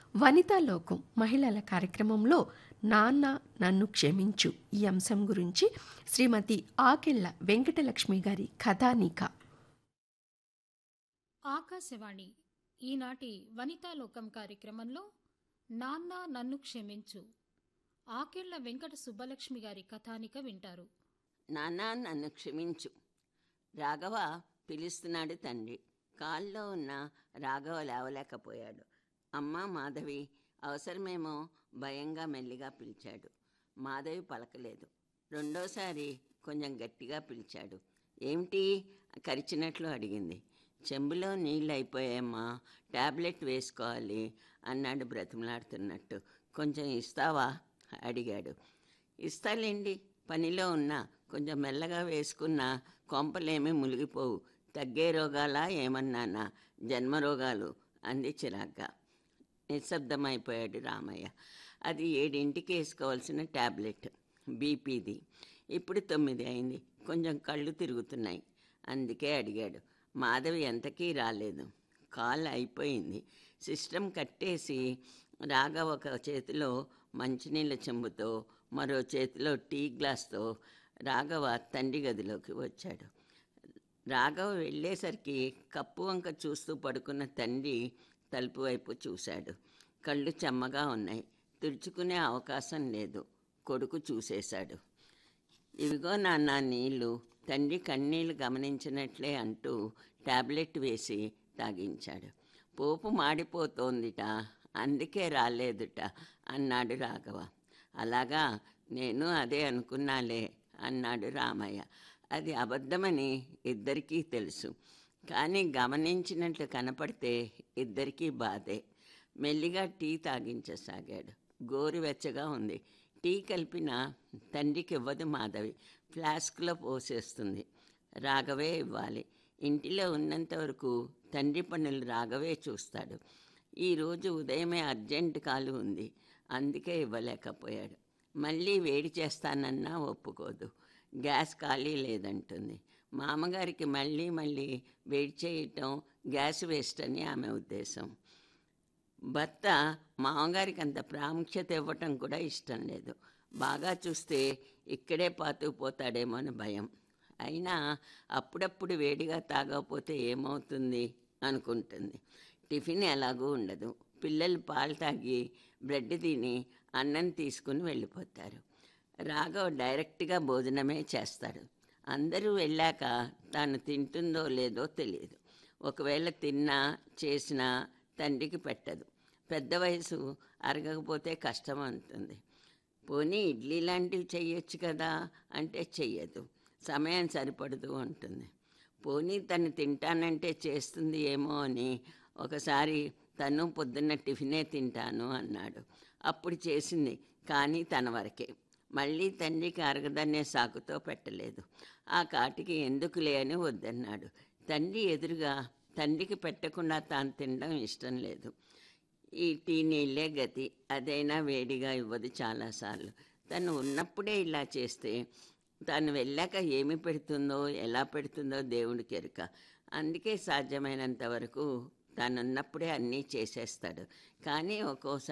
వనితా లోకం మహిళల కార్యక్రమంలో నాన్న నన్ను క్షమించు ఈ అంశం గురించి శ్రీమతి ఆకెళ్ల వెంకటలక్ష్మి గారి కథానిక ఆకాశవాణి ఈనాటి వనితాలోకం కార్యక్రమంలో నాన్న నన్ను క్షమించు ఆకెళ్ల వెంకట సుబ్బలక్ష్మి గారి కథానిక వింటారు నాన్న నన్ను క్షమించు రాఘవ పిలుస్తున్నాడు తండ్రి కాల్లో ఉన్న రాఘవ లేవలేకపోయాడు అమ్మ మాధవి అవసరమేమో భయంగా మెల్లిగా పిలిచాడు మాధవి పలకలేదు రెండోసారి కొంచెం గట్టిగా పిలిచాడు ఏమిటి కరిచినట్లు అడిగింది చెంబులో నీళ్ళు అయిపోయామ్మా టాబ్లెట్ వేసుకోవాలి అన్నాడు బ్రతిమలాడుతున్నట్టు కొంచెం ఇస్తావా అడిగాడు ఇస్తాలేండి పనిలో ఉన్నా కొంచెం మెల్లగా వేసుకున్న కొంపలేమీ మునిగిపోవు తగ్గే రోగాలా ఏమన్నానా జన్మ రోగాలు అంది చిరాగ్గా నిశ్శబ్దమైపోయాడు రామయ్య అది ఏడింటికి వేసుకోవాల్సిన ట్యాబ్లెట్ బీపీది ఇప్పుడు తొమ్మిది అయింది కొంచెం కళ్ళు తిరుగుతున్నాయి అందుకే అడిగాడు మాధవి ఎంతకీ రాలేదు కాల్ అయిపోయింది సిస్టమ్ కట్టేసి రాగా ఒక చేతిలో మంచినీళ్ళ చెంబుతో మరో చేతిలో టీ గ్లాస్తో రాఘవ తండ్రి గదిలోకి వచ్చాడు రాఘవ వెళ్ళేసరికి కప్పు వంక చూస్తూ పడుకున్న తండ్రి తలుపు వైపు చూశాడు కళ్ళు చెమ్మగా ఉన్నాయి తుడుచుకునే అవకాశం లేదు కొడుకు చూసేశాడు ఇవిగో నాన్న నీళ్ళు తండ్రి కన్నీళ్లు గమనించినట్లే అంటూ టాబ్లెట్ వేసి తాగించాడు పోపు మాడిపోతోందిట అందుకే రాలేదుట అన్నాడు రాఘవ అలాగా నేను అదే అనుకున్నాలే అన్నాడు రామయ్య అది అబద్ధమని ఇద్దరికీ తెలుసు కానీ గమనించినట్లు కనపడితే ఇద్దరికీ బాధే మెల్లిగా టీ తాగించసాగాడు గోరువెచ్చగా ఉంది టీ కలిపిన తండ్రికి ఇవ్వదు మాధవి ఫ్లాస్క్లో పోసేస్తుంది రాఘవే ఇవ్వాలి ఇంటిలో ఉన్నంత వరకు తండ్రి పనులు రాఘవే చూస్తాడు ఈరోజు ఉదయమే అర్జెంట్ కాలు ఉంది అందుకే ఇవ్వలేకపోయాడు మళ్ళీ వేడి చేస్తానన్నా ఒప్పుకోదు గ్యాస్ ఖాళీ లేదంటుంది మామగారికి మళ్ళీ మళ్ళీ వేడి చేయటం గ్యాస్ వేస్ట్ అని ఆమె ఉద్దేశం భర్త మామగారికి అంత ప్రాముఖ్యత ఇవ్వటం కూడా ఇష్టం లేదు బాగా చూస్తే ఇక్కడే పాతుకుపోతాడేమో అని భయం అయినా అప్పుడప్పుడు వేడిగా తాగకపోతే ఏమవుతుంది అనుకుంటుంది టిఫిన్ ఎలాగూ ఉండదు పిల్లలు పాలు తాగి బ్రెడ్ తిని అన్నం తీసుకుని వెళ్ళిపోతారు రాఘవ్ డైరెక్ట్గా భోజనమే చేస్తాడు అందరూ వెళ్ళాక తాను తింటుందో లేదో తెలియదు ఒకవేళ తిన్నా చేసినా తండ్రికి పెట్టదు పెద్ద వయసు అరగకపోతే కష్టం అంటుంది పోనీ ఇడ్లీ లాంటివి చెయ్యొచ్చు కదా అంటే చెయ్యదు సమయం సరిపడదు అంటుంది పోనీ తను తింటానంటే చేస్తుంది ఏమో అని ఒకసారి తను పొద్దున్న టిఫినే తింటాను అన్నాడు అప్పుడు చేసింది కానీ తన వరకే మళ్ళీ తండ్రికి అరగదనే సాకుతో పెట్టలేదు ఆ కాటికి ఎందుకులే అని వద్దన్నాడు తండ్రి ఎదురుగా తండ్రికి పెట్టకుండా తాను తినడం ఇష్టం లేదు ఈ టీ నీళ్ళే గతి అదైనా వేడిగా ఇవ్వదు చాలాసార్లు తను ఉన్నప్పుడే ఇలా చేస్తే తను వెళ్ళాక ఏమి పెడుతుందో ఎలా పెడుతుందో దేవుడికి ఎరుక అందుకే సాధ్యమైనంత వరకు తానున్నప్పుడే అన్నీ చేసేస్తాడు కానీ ఒక్కోసారి